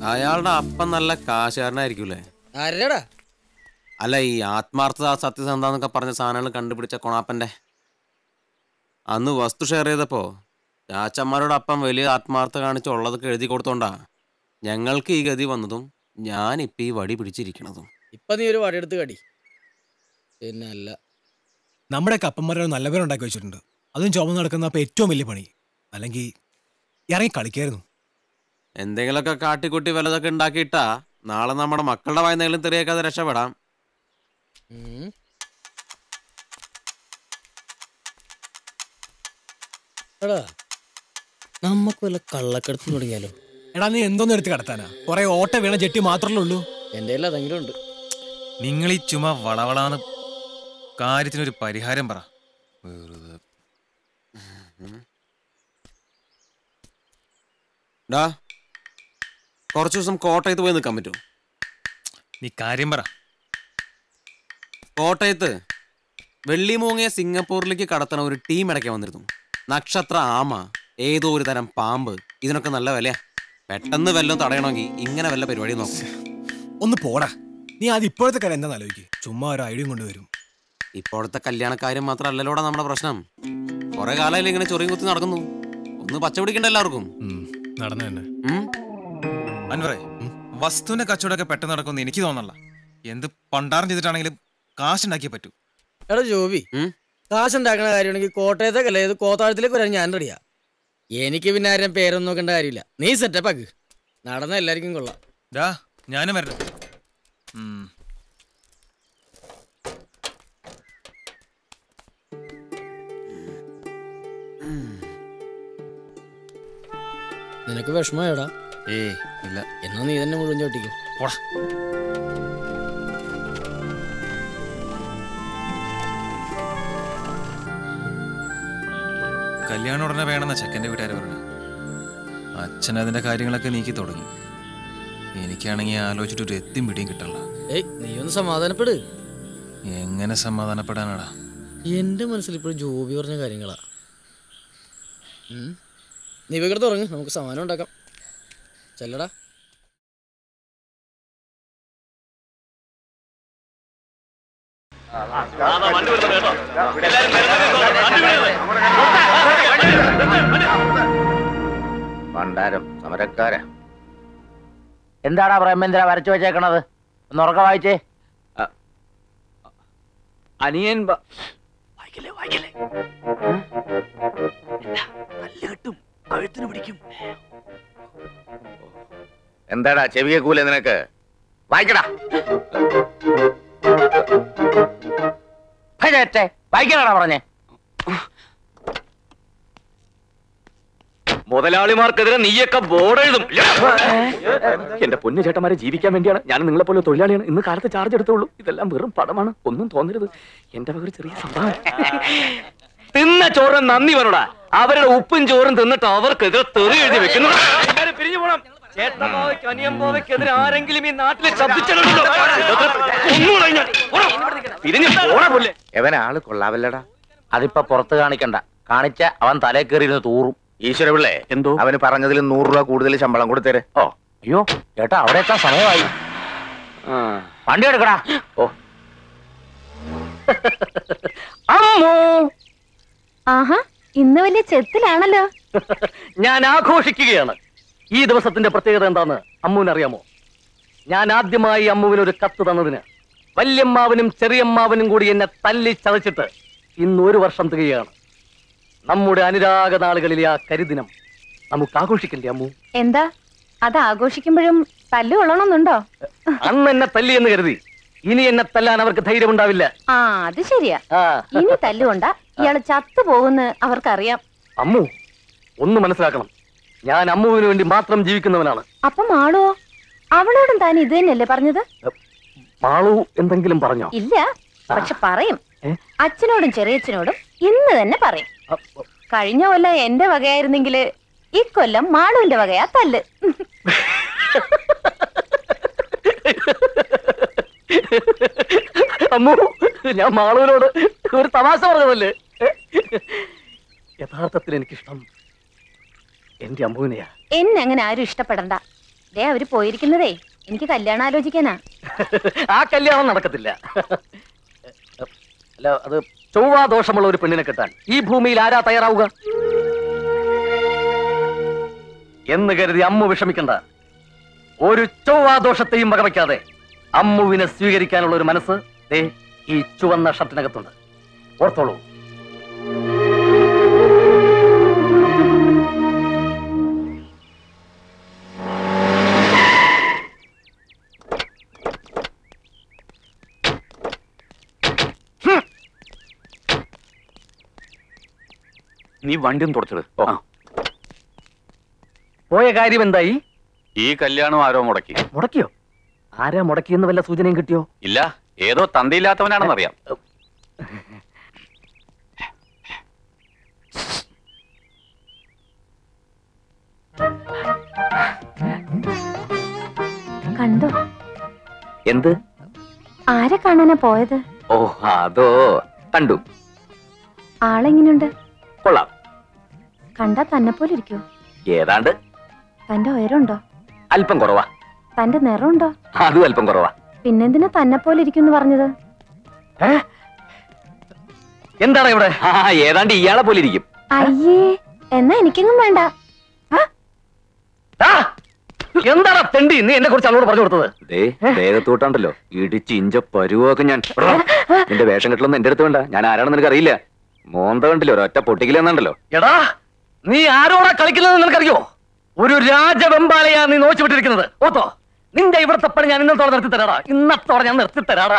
അയാളുടെ അപ്പം നല്ല കാശുകാരനായിരിക്കൂലേ ആരടാ അല്ല ഈ ആത്മാർത്ഥത സത്യസന്ധത എന്നൊക്കെ പറഞ്ഞ സാധനങ്ങൾ കണ്ടുപിടിച്ച കൊണാപ്പന്റെ അന്ന് വസ്തു ഷെയർ ചെയ്തപ്പോ ചാച്ചന്മാരോട് അപ്പം വലിയ ആത്മാർത്ഥ കാണിച്ച് ഉള്ളതൊക്കെ എഴുതി കൊടുത്തോണ്ടാ ഞങ്ങൾക്ക് ഈ ഗതി വന്നതും ഞാനിപ്പോ ഈ വടി പിടിച്ചിരിക്കണതും ഇപ്പൊ നീ ഒരു വടിയെടുത്ത് കടി പിന്നെ അല്ല നമ്മുടെ കപ്പന്മാരെ നല്ല പേരുണ്ടാക്കി വെച്ചിട്ടുണ്ട് അതും ചുമന്ന് നടക്കുന്ന അപ്പൊ ഏറ്റവും വലിയ പണി അല്ലെങ്കിൽ ഇറങ്ങി കളിക്കായിരുന്നു എന്തെങ്കിലുമൊക്കെ കാട്ടിക്കുട്ടി വല്ലതൊക്കെ ഉണ്ടാക്കിയിട്ടാ നാളെ നമ്മുടെ മക്കളുടെ വായനകളും തെറിയേക്കാതെ രക്ഷപ്പെടാം ഉം. എടാ നമുക്ക് വല്ല കള്ളക്കടത്ത് തുടങ്ങിയാലോ എടാ നീ എന്തോന്ന് എടുത്ത് കിടത്താനാ കുറെ ഓട്ട വീണ ജെട്ടി മാത്രമല്ലേ ഉള്ളൂ എൻ്റെ കയ്യിൽ അതെങ്കിലും ഉണ്ട് നിങ്ങൾ ഈ ചുമ വളവളാന്ന് കാര്യത്തിനൊരു പരിഹാരം പറ വെറുതെ ഡാ കുറച്ചു ദിവസം കോട്ടയത്ത് പോയി നിൽക്കാൻ പറ്റുമോ നീ കാര്യം പറ കോട്ടയത്ത് വെള്ളിമൂങ്ങയെ സിംഗപ്പൂരിലേക്ക് കടത്തണ ഒരു ടീം ഇടയ്ക്ക് വന്നിരുന്നു നക്ഷത്ര ആമ ഏതോ ഒരു തരം പാമ്പ് ഇതിനൊക്കെ നല്ല വിലയാ പെട്ടെന്ന് വല്ലതും തടയണമെങ്കിൽ ഇങ്ങനെ വല്ല പരിപാടി നോക്കും ഒന്ന് പോടാ നീ അത് ഇപ്പോഴത്തെ കാര്യം എന്താന്ന് ആലോചിക്ക് ചുമ്മാ ഒരു ഐഡിയ കൊണ്ടുവരും ഇപ്പോഴത്തെ കല്യാണക്കാര്യം മാത്രമല്ലല്ലോടാ നമ്മുടെ പ്രശ്നം കുറെ കാലമായില്ലേ ഇങ്ങനെ ചൊറിയും കുത്തി നടക്കുന്നു ഒന്ന് പച്ച പിടിക്കണ്ട എല്ലാവർക്കും നടന്നു തന്നെ ഉം? അൻവറേ വസ്തുവിന്റെ കച്ചവടമൊക്കെ പെട്ടെന്ന് നടക്കുമെന്ന് എനിക്ക് തോന്നല്ല എന്ത് പണ്ടാരം ചെയ്തിട്ടാണെങ്കിലും കാശുണ്ടാക്കിയേ പറ്റൂ എടാ ജോബി ഉം? കാശുണ്ടാക്കണ കാര്യമാണെങ്കിൽ കോട്ടയത്തേക്കല്ല ഇത് കോത്താഴത്തിലേക്ക് വരാൻ ഞാൻ റെഡിയാ എനിക്ക് പിന്നെ ആരും പേരൊന്നും നോക്കേണ്ട കാര്യമില്ല നീ സെറ്റപ്പ് ആക്ക് നടന്ന എല്ലാവർക്കും കൊള്ളാം ഡാ ഞാനും വരണം ഉം. നിനക്ക് വിഷമമായടാ ഏയ് ഇല്ല എന്നാ നീ തന്നെ മുഴുവൻ ചോട്ടിക്കോ പോടാ കല്യാണം ഉടനെ വേണമെന്ന ചെക്കൻ്റെ വീട്ടുകാർ പറഞ്ഞു അച്ഛൻ അതിന്റെ കാര്യങ്ങളൊക്കെ നീക്കി തുടങ്ങി എനിക്കാണെങ്കിൽ ആലോചിച്ചിട്ട് ഒരു എത്തിയും പിടിയും കിട്ടണില്ല ഏയ് നീ ഒന്ന് സമാധാനപ്പെട് എങ്ങനെ സമാധാനപ്പെടാനാടാ എന്റെ മനസ്സിൽ ഇപ്പോഴും ജോബി പറഞ്ഞ കാര്യങ്ങളാ ഉം. നീ ഇവിടെ തുടങ്ങ് നമുക്ക് സമാനം ഉണ്ടാക്കാം ചെല്ലടാ പണ്ടാരം സമരക്കാരാ എന്താടാ പ്രേമേന്ദ്ര വരച്ചു വെച്ചേക്കണത് ഒന്ന് ഉറക്ക വായിച്ചേ അനിയൻ ബ- എന്താടാ ചെവിയെ കൂലെ നിനക്ക് വായിക്കടാ ഭയച്ചേ വായിക്കണടാ പറഞ്ഞേ മുതലാളിമാർക്കെതിരെ നീയൊക്കെ ബോർഡ് എഴുതും എന്റെ പൊന്നു ചേട്ടന്മാരെ ജീവിക്കാൻ വേണ്ടിയാണ് ഞാൻ നിങ്ങളെ പോലെ തൊഴിലാളിയാണ് ഇന്ന് കാലത്ത് ചാർജ് എടുത്തുള്ളൂ ഇതെല്ലാം വെറും പടമാണ് ഒന്നും തോന്നരുത് എന്റെ വക ഒരു ചെറിയ സംഭവം തിന്ന ചോറ് നന്ദി വരടാ അവരുടെ ഉപ്പും ചോറും തിന്നിട്ട് അവർക്കെതിരെ തെറി എഴുതി വെക്കുന്നു പിരിഞ്ഞു പോണം ചേട്ടൻ അനിയൻ പോവയ്ക്കെതിരെ ആരെങ്കിലും ഈ നാട്ടിൽ ശബ്ദിച്ചിട്ടുണ്ടോ പിരിഞ്ഞു പോണ പുല്ലേ എവൻ ആള് കൊള്ളാവല്ലടാ അതിപ്പോ പുറത്ത് കാണിക്കണ്ട കാണിച്ച അവൻ തലേ കയറിയിരുന്ന് തൂറും ഈശ്വര പിള്ളേ എന്തോ അവന് പറഞ്ഞതിൽ നൂറ് രൂപ കൂടുതൽ ശമ്പളം കൊടുത്തേരെ ഓ അയ്യോ ചേട്ടാ അവിടെ എത്താൻ സമയമായി വണ്ടി എടുക്കടാ ഓ അമ്മോ ആഹാ ഇന്ന് വലിയ ചെത്തിലാണല്ലോ ഞാൻ ആഘോഷിക്കുകയാണ് ഈ ദിവസത്തിന്റെ പ്രത്യേകത എന്താന്ന് അമ്മുവിന് അറിയാമോ ഞാൻ ആദ്യമായി അമ്മുവിന് ഒരു കത്ത് തന്നതിന് വല്യമ്മാവനും ചെറിയമ്മാവനും കൂടി എന്നെ തല്ലി ചതച്ചിട്ട് ഇന്ന് ഒരു വർഷം തികയാണ് നമ്മുടെ അനുരാഗ നാളുകളിലെ ആ കരിദിനം നമുക്ക് ആഘോഷിക്കണ്ടേ അമ്മു എന്താ അത് ആഘോഷിക്കുമ്പോഴും തല്ലു കൊള്ളണമെന്നുണ്ടോ അന്ന് എന്നെ തല്ലി എന്ന് കരുതി ഇനി എന്നെ തല്ലാൻ അവർക്ക് ധൈര്യമുണ്ടാവില്ല ആ അത് ശരിയാ ആ ഇനി തല്ലുകൊണ്ട ഇയാള് ചത്തു പോകുന്ന് അവർക്കറിയാം അമ്മു ഒന്ന് മനസ്സിലാക്കണം ഞാൻ അമ്മുവിന് വേണ്ടി മാത്രം ജീവിക്കുന്നവനാണ് അപ്പം ആളുവോ അവളോടും താൻ ഇത് തന്നെയല്ലേ പറഞ്ഞത് മാളു എന്തെങ്കിലും പറഞ്ഞോ ഇല്ല പക്ഷെ പറയും ഏ? അച്ഛനോടും ചെറിയച്ഛനോടും ഇന്ന് തന്നെ പറയും കഴിഞ്ഞ കൊല്ലം എന്റെ വകയായിരുന്നെങ്കില് ഇക്കൊല്ലം മാളുവിന്റെ വകയാ തല്ല് അമ്മു ഞാൻ മാളുവിനോട് ഒരു തമാശ പറഞ്ഞതല്ലേ യഥാർത്ഥത്തിൽ എനിക്കിഷ്ടം എന്റെ അമ്മുവിനെയാ എന്നെ അങ്ങനെ ആരും ഇഷ്ടപ്പെടണ്ട ദേ അവര് പോയിരിക്കുന്നതേ എനിക്ക് കല്യാണം ആലോചിക്കാനാ ആ കല്യാണം നടക്കത്തില്ല അല്ല അത് ചൊവ്വാ ദോഷമുള്ള ഒരു പെണ്ണിനെ കിട്ടാൻ ഈ ഭൂമിയിൽ ആരാ തയ്യാറാവുക എന്ന് കരുതി അമ്മു വിഷമിക്കണ്ട ഒരു ചൊവ്വാ ദോഷത്തെയും വകവയ്ക്കാതെ അമ്മുവിനെ സ്വീകരിക്കാനുള്ള ഒരു മനസ്സ് ദേ ഈ ചുവന്ന ഷർട്ടിനകത്തുണ്ട് ഓർത്തോളൂ നീ വണ്ടിയും തുടച്ചത് പോയ കാര്യം എന്തായി ഈ കല്യാണം ആരോ മുടക്കി മുടക്കിയോ ആരാ മുടക്കിയെന്ന് വല്ല സൂചനയും കിട്ടിയോ ഇല്ല ഏതോ തന്തയില്ലാത്തവനാണെന്നറിയാം കണ്ടോ എന്ത് ആരെ കാണാനാ പോയത് ഓ അതോ കണ്ടു ആളെങ്ങനെയുണ്ട് കൊള്ളാം കണ്ടാ തന്നെ പോലെ ഇരിക്കോ ഏതാണ്ട് തന്റെ ഉയരമുണ്ടോ അല്പം കുറവാ തന്റെ നിറമുണ്ടോ അതും അല്പം കുറവാ പിന്നെന്തിനാ തന്നെ പോലെ ഇരിക്കും പറഞ്ഞത് എന്താണ് ഇവിടെ ആ ഏതാണ്ട് ഇയാളെ പോലെ ഇരിക്കും അയ്യേ എന്നാ എനിക്കെങ്ങും വേണ്ട ആ! എന്താണ് തെണ്ടി നീ എന്നെ കുറിച്ച് അവളോട് പറഞ്ഞു കൊടുത്തത് ദേഹത്തോട്ടാണ്ടല്ലോ ഇടിച്ച് ഇഞ്ച പരുവൊക്കെ ഞാൻ നിന്റെ വേഷം കെട്ടലൊന്നും എന്റെ അടുത്ത് വേണ്ട ഞാൻ ആരാണെന്ന് നിനക്ക് അറിയില്ല മോന്ത കണ്ടില്ലോ ഒരൊറ്റ പൊട്ടിക്കില്ലെന്നുണ്ടല്ലോ എടാ നീ ആരോടാ കളിക്കുന്നത് നിനക്കറിയോ ഒരു രാജവെമ്പാലയാ നീ നോച്ചു വിട്ടിരിക്കുന്നത് ഓത്തോ നിന്റെ ഇവിടുത്തെ പണി ഞാൻ ഇന്നത്തോടെ നിർത്തി തരാടാ ഇന്നത്തോടെ ഞാൻ നിർത്തി തരാടാ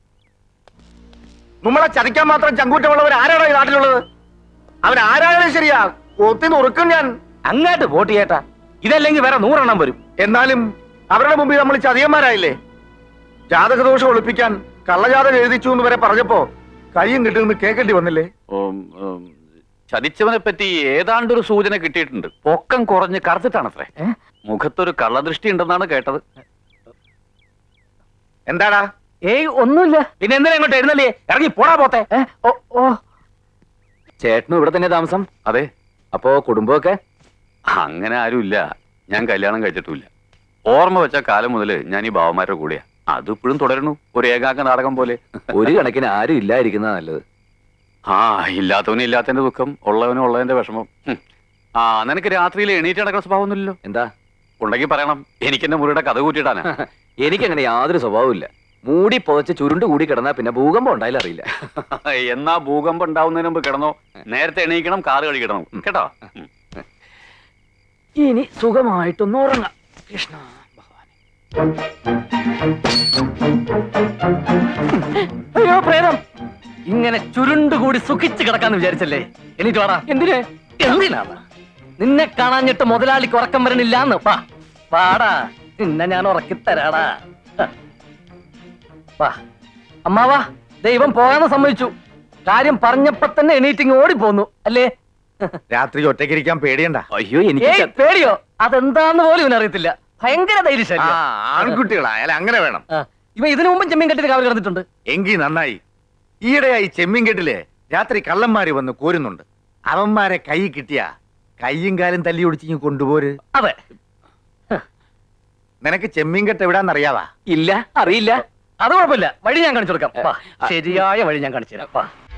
നമ്മളെ ചതിക്കാൻ മാത്രം ചങ്കൂറ്റമുള്ളവർ ആരാണോ ഈ നാട്ടിലുള്ളത് അവരാരായാലും ശരിയാ കൊത്തി നുറുക്കും ഞാൻ അങ്ങാട്ട് വോട്ട് ചെയ്യട്ടാ ഇതല്ലെങ്കിൽ വേറെ നൂറെണ്ണം വരും എന്നാലും അവരുടെ മുമ്പിൽ നമ്മൾ ചതിയന്മാരായില്ലേ ജാതകദോഷം ഒളിപ്പിക്കാൻ കള്ളജാതകം എഴുതിച്ചു എന്ന് വരെ പറഞ്ഞപ്പോ കയ്യും കിട്ടുമെന്ന് കേൾക്കേണ്ടി വന്നില്ലേ ഉം, ഉം, ചതിച്ചവനെ പറ്റി ഏതാണ്ടൊരു സൂചന കിട്ടിയിട്ടുണ്ട് പൊക്കം കുറഞ്ഞ് കറുത്തിട്ടാണത്രേ മുഖത്തൊരു കള്ളദൃഷ്ടി ഉണ്ടെന്നാണ് കേട്ടത് എന്താടാ ഏയ് ഒന്നുമില്ല പിന്നെ എന്തിനാ ഇങ്ങോട്ട് എഴുന്നല്ലേ ഇറങ്ങി പോടാ പോത്തെ ഓ ഓ ചേട്ടനും ഇവിടെ തന്നെ താമസം അതെ അപ്പോ കുടുംബമൊക്കെ അങ്ങനെ ആരുമില്ല ഞാൻ കല്യാണം കഴിച്ചിട്ടുമില്ല ഓർമ്മ വെച്ച കാലം മുതൽ ഞാൻ ഈ ബാവന്മാരുടെ കൂടെയാ അതിപ്പോഴും തുടരുന്നു ഒരു ഏകാംഗ നാടകം പോലെ ഒരു കണക്കിന് ആരും ഇല്ലായിരിക്കുന്നതാ നല്ലത് ആ ഇല്ലാത്തവനും ഇല്ലാത്തതിന്റെ ദുഃഖം ഉള്ളവനും ഉള്ളതിന്റെ വിഷമം ഹും. ആ നിനക്ക് രാത്രിയിൽ എണീറ്റ് നടക്കുന്ന സ്വഭാവമൊന്നുമില്ലല്ലോ എന്താ ഉണ്ടെങ്കിൽ പറയണം എനിക്ക് എന്റെ മുറിയുടെ കഥ കൂട്ടിയിട്ടാണ് എനിക്കങ്ങനെ യാതൊരു സ്വഭാവമില്ല മൂടി പുതച്ച് ചുരുണ്ട് കൂടി കിടന്നാ പിന്നെ ഭൂകമ്പം ഉണ്ടായാലും അറിയില്ല എന്നാ ഭൂകമ്പം ഉണ്ടാവുന്നതിന് മുമ്പ് കിടന്നോ നേരത്തെ എണീക്കണം കാറ് കഴിക്കണം കേട്ടോ ഉം. ഇനി സുഖമായിട്ടൊന്ന് ഉറങ്ങാം കൃഷ്ണ അയ്യോ പ്രേതം ഇങ്ങനെ ചുരുണ്ടുകൂടി സുഖിച്ച് കിടക്കാന്ന് വിചാരിച്ചല്ലേ എനിക്ക് വാടാ എന്തിന് എന്തിനാണ് നിന്നെ കാണാഞ്ഞിട്ട് മുതലാളിക്ക് ഉറക്കം വരണില്ലാന്ന് പാ പാടാ നിന്നെ ഞാൻ ഉറക്കി തരാടാ വാ അമ്മാവാ ദൈവം പോകാന്ന് സമ്മതിച്ചു കാര്യം പറഞ്ഞപ്പോ തന്നെ എണീറ്റിങ് ഓടിപ്പോന്നു അല്ലേ രാത്രി ഒറ്റയ്ക്കിരിക്കാൻ പേടിയണ്ട അയ്യോ എനിക്ക് പേടിയോ അതെന്താന്ന് പോലും ഇവനറിയത്തില്ല ഭയങ്കര ആ ധൈര്യശാലി ആൺകുട്ടികളായാലും അങ്ങനെ വേണം ഇവ ഇതിനു മുമ്പും ചെമ്മീൻ കെട്ടിട്ട് കാവൽ കിടന്നിട്ടുണ്ട് എങ്കി നന്നായി ഈയിടെയായി ചെമ്മീൻകെട്ടില് രാത്രി കള്ളന്മാര് വന്ന് കോരുന്നുണ്ട് അവന്മാരെ കൈ കിട്ടിയ കയ്യും കാലും തല്ലി ഒടിച്ചിങ്ങ് കൊണ്ടുപോര് അതെ നിനക്ക് ചെമ്മീൻകെട്ട് എവിടാന്നറിയാവാ ഇല്ല അറിയില്ല അത് കുഴപ്പമില്ല വഴി ഞാൻ കാണിച്ചു കൊടുക്കാം വാ, ശരിയായ വഴി ഞാൻ കാണിച്ചു തരാം വാ